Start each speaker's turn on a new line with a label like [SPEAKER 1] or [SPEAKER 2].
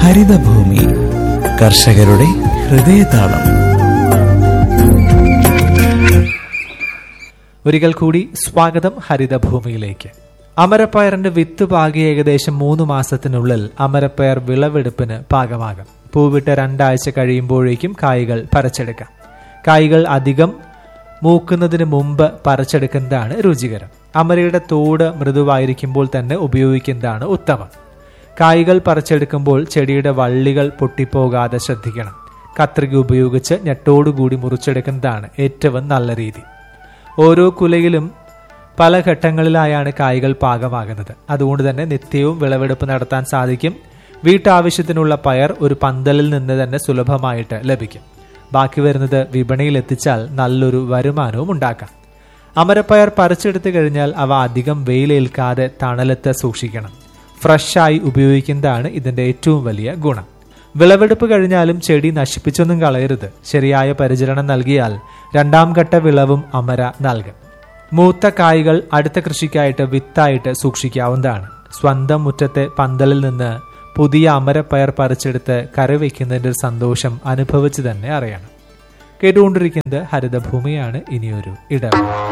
[SPEAKER 1] ഹരിതഭൂമി കർഷകരുടെ ഹൃദയതാളം
[SPEAKER 2] ഒരിക്കൽ കൂടി സ്വാഗതം ഹരിതഭൂമിയിലേക്ക് അമരപ്പയറിന്റെ വിത്ത് പാകി ഏകദേശം മൂന്ന് മാസത്തിനുള്ളിൽ അമരപ്പയർ വിളവെടുപ്പിന് പാകമാകും പൂവിട്ട രണ്ടാഴ്ച കഴിയുമ്പോഴേക്കും കായ്കൾ പറിച്ചെടുക്കാം കായ്കൾ അധികം മൂക്കുന്നതിന് മുമ്പ് പറിച്ചെടുക്കുന്നതാണ് രുചികരം അമരയുടെ തോട് മൃദുവായിരിക്കുമ്പോൾ തന്നെ ഉപയോഗിക്കുന്നതാണ് ഉത്തമം കായ്കൾ പറിച്ചെടുക്കുമ്പോൾ ചെടിയുടെ വള്ളികൾ പൊട്ടിപ്പോകാതെ ശ്രദ്ധിക്കണം കത്രിക ഉപയോഗിച്ച് ഞെട്ടോടുകൂടി മുറിച്ചെടുക്കുന്നതാണ് ഏറ്റവും നല്ല രീതി ഓരോ കുലയിലും പല ഘട്ടങ്ങളിലായാണ് കായ്കൾ പാകമാകുന്നത് അതുകൊണ്ട് തന്നെ നിത്യവും വിളവെടുപ്പ് നടത്താൻ സാധിക്കും വീട്ടാവശ്യത്തിനുള്ള പയർ ഒരു പന്തലിൽ നിന്ന് തന്നെ സുലഭമായിട്ട് ലഭിക്കും ബാക്കി വരുന്നത് വിപണിയിൽ എത്തിച്ചാൽ നല്ലൊരു വരുമാനവും ഉണ്ടാക്കാം അമരപ്പയർ പറിച്ചെടുത്തു കഴിഞ്ഞാൽ അവ അധികം വെയിലേൽക്കാതെ തണലത്ത് സൂക്ഷിക്കണം ഫ്രഷായി ഉപയോഗിക്കുന്നതാണ് ഇതിന്റെ ഏറ്റവും വലിയ ഗുണം വിളവെടുപ്പ് കഴിഞ്ഞാലും ചെടി നശിപ്പിച്ചൊന്നും കളയരുത് ശരിയായ പരിചരണം നൽകിയാൽ രണ്ടാം ഘട്ട വിളവും അമര നൽകും മൂത്ത കായ്കൾ അടുത്ത കൃഷിക്കായിട്ട് വിത്തായിട്ട് സൂക്ഷിക്കാവുന്നതാണ് സ്വന്തം മുറ്റത്തെ പന്തലിൽ നിന്ന് പുതിയ അമരപ്പയർ പറിച്ചെടുത്ത് കറി വയ്ക്കുന്നതിന്റെ ഒരു സന്തോഷം അനുഭവിച്ച് തന്നെ അറിയണം കേട്ടുകൊണ്ടിരിക്കുന്നത് ഹരിതഭൂമിയാണ് ഇനിയൊരു ഇടവേള